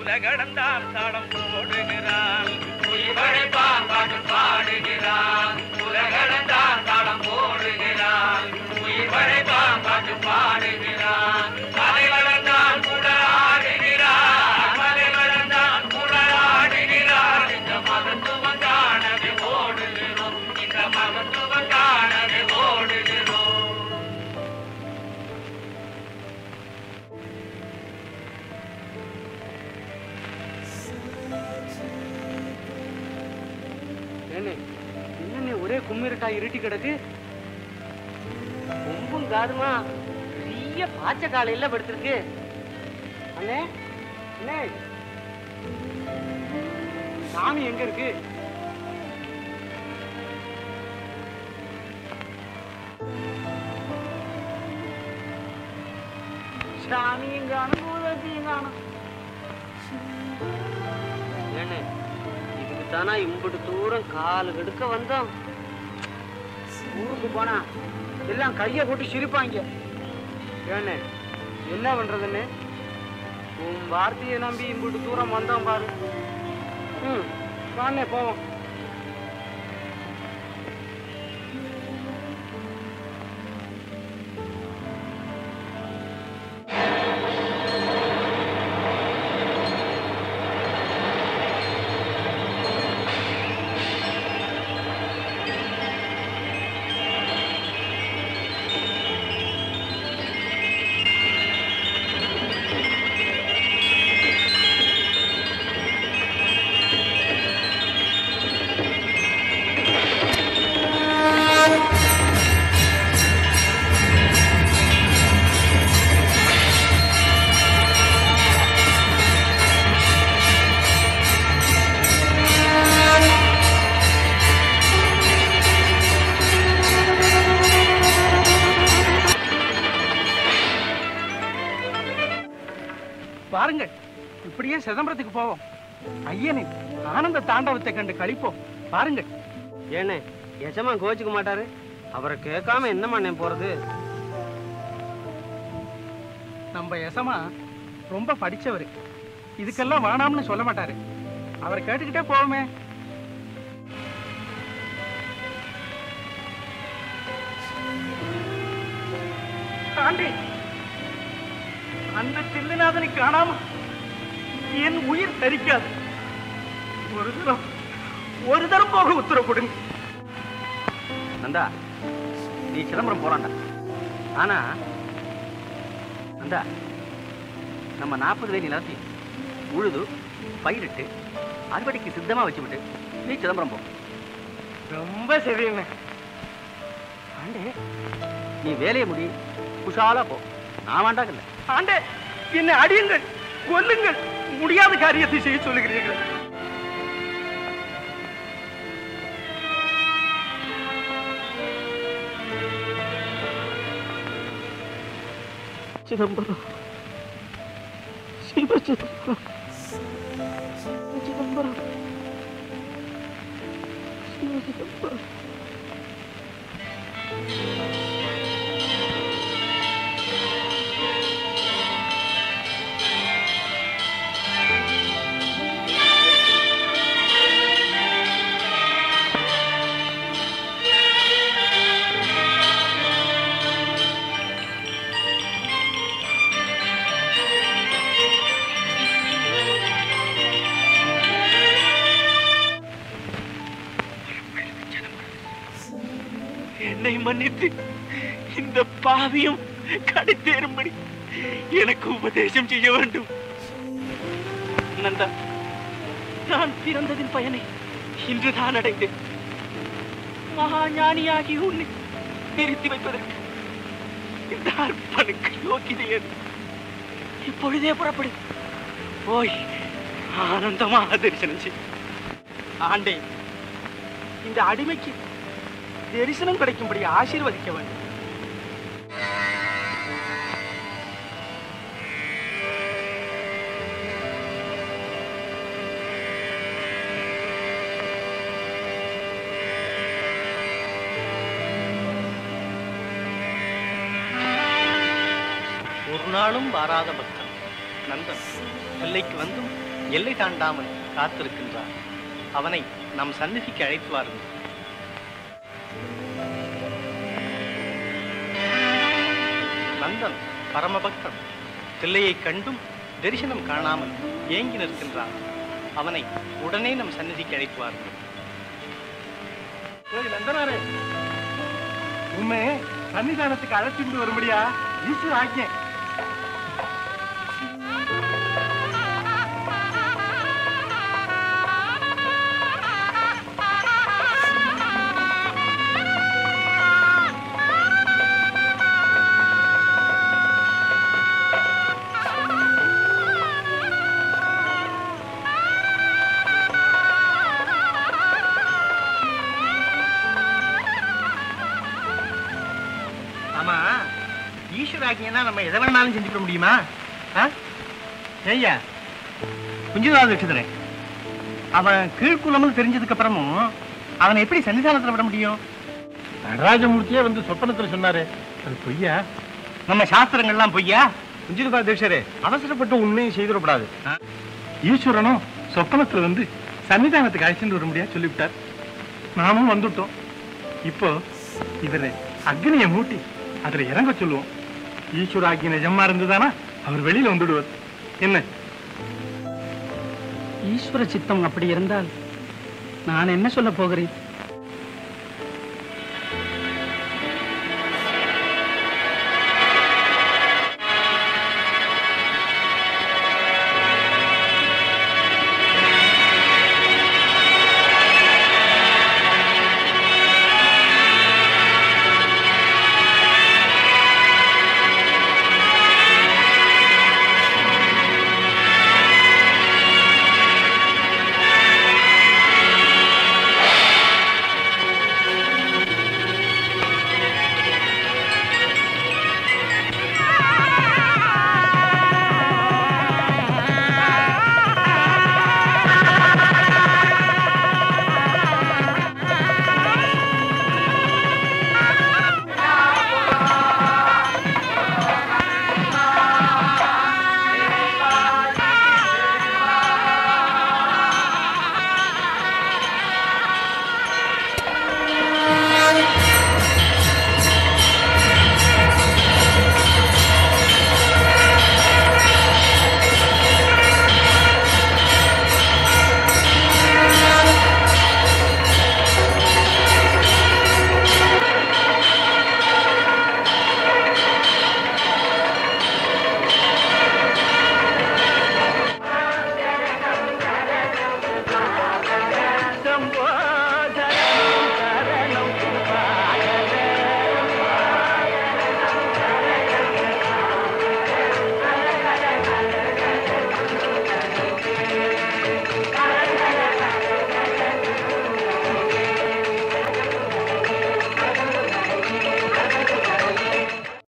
உலகளந்தான் தாளம் போடுகிறான் உயிர்வழைப்பான் பாட்டு பாடுகிறான் உலகளந்தான் தாளம் போடுகிறான் உயிர்வழைப்பான் பாட்டு பாடுகிறான் மலை வளர்ந்தான் கூட ஆடுகிறான் மலை வளர்ந்தான் கூட ஆடுகிறான் இந்த மகத்துவம் காணவே ஓடுகிறோம் இந்த மகத்துவம் காணவே ஓடுகிறோம் ஏனே என்னண்ணே ஒரே கும்மிருட்டா இருட்டி கிடக்கு கொம்பும் காதுமா பெரிய பாச்ச காலையில படுத்திருக்கு அண்ணே அண்ணே சாமி எங்க இருக்கு சாமியும் காணும் பூதத்தையும் காணும் ஏண்ணே இதுக்கு தானா இம்புட்டு தூரம் காலு கெடுக்க வந்தோம் ஊருக்கு போனா எல்லாம் கையை போட்டு சிரிப்பாங்க ஏண்ணே என்ன பண்றதுன்னு உன் வார்த்தையை நம்பி இம்புட்டு தூரம் வந்தோம் பாரு ம் வாண்ணே போவோம் பாருங்கள் இப்படியே சிதம்பரத்துக்கு போவோம் ஐயனின் ஆனந்த தாண்டவத்தை கண்டு கழிப்போம் பாருங்கள் ஏண்ணே எஜமா கோச்சுக்க மாட்டாரு அவரை கேட்காம என்ன பண்ண போறது நம்ம எசமா ரொம்ப படிச்சவர் இதுக்கெல்லாம் வேணாம்னு சொல்ல மாட்டாரு அவர் கேட்டுக்கிட்டே போவோமே ஆண்டி அந்த சில்லுநாதனை காணாம என் உயிர் தரிக்காது ஒரு தரம் ஒரு தரம் போக உத்தரவு கொடுங்க நந்தா நீ சிதம்பரம் போறான்டா ஆனா நந்தா நம்ம நாற்பது வேலி நிலத்தி உழுது பயிரிட்டு அறுவடைக்கு சித்தமா வச்சுவிட்டு நீ சிதம்பரம் போ ரொம்ப சரிங்க ஆண்டே நீ வேலையை முடி குஷாலா போ நான் வேண்டாங்கல்ல ஆண்டே என்னை அடியுங்கள் கொல்லுங்கள் முடியாத காரியத்தை செய்ய சொல்லுகிறீர்கள் சிதம்பரம் சிவ சிதம்பரம் சிதம்பரம் சிவ சிதம்பரம் என்னை மன்னித்து இந்த பாவியம் கடைத்தேறும்படி எனக்கு உபதேசம் செய்ய வேண்டும் நந்தா நான் பிறந்ததின் பயனை இன்றுதான் அடைந்தேன் மகா ஞானியாகி உன்னை நிறுத்தி வைப்பதற்கு இந்த அர்ப்பனுக்கு யோகிதையது இப்பொழுதே புறப்படு போய் ஆனந்தமாக தரிசனம் செய் ஆண்டே இந்த அடிமைக்கு தரிசனம் கிடைக்கும்படி ஆசீர்வதிக்க வேண்டும் ஒரு நாளும் வாராத பக்தன் நந்தன் பிள்ளைக்கு வந்தும் எல்லை தாண்டாமல் காத்திருக்கின்றான் அவனை நம் சந்நிதிக்கு அழைத்து வாருங்கள் நந்தன் பரமபக்தன் பிள்ளையை கண்டும் தரிசனம் காணாமல் ஏங்கி நிற்கின்றான் அவனை உடனே நம் சந்நிதிக்கு அழைத்து வாருங்கள் நந்தனாரே உண்மை சன்னிதானத்துக்கு அழைச்சிட்டு வரும்படியா ஈஸ்வர ஆக்கியன் ஆமா ஈஸ்வராக்கியனா நம்ம எதை வேணாலும் செஞ்சுக்க முடியுமா ஆ? ஏய்யா குஞ்சுதாத வச்சுதுரே அவன் கீழ்குலம்னு தெரிஞ்சதுக்கு அப்புறமும் அவனை எப்படி சன்னிதானத்துல விட முடியும் நடராஜமூர்த்தியே வந்து சொப்பனத்துல சொன்னாரு அது பொய்யா நம்ம சாஸ்திரங்கள்லாம் பொய்யா குஞ்சிதா தீட்சரே அவசரப்பட்டு உண்மையை செய்திடக்கூடாது ஆ? ஈஸ்வரனும் சொப்பனத்துல வந்து சன்னிதானத்துக்கு அழைச்சிட்டு வர முடியாது சொல்லிவிட்டார் நாமும் வந்துட்டோம் இப்போ இவரை அக்னியை மூட்டி அதுல இறங்க சொல்லுவோம் ஈஸ்வர ஆக்கிய நிஜமா இருந்ததானா அவர் வெளியில வந்துடுவார் என்ன ஈஸ்வர சித்தம் அப்படி இருந்தால் நான் என்ன சொல்ல போகிறேன்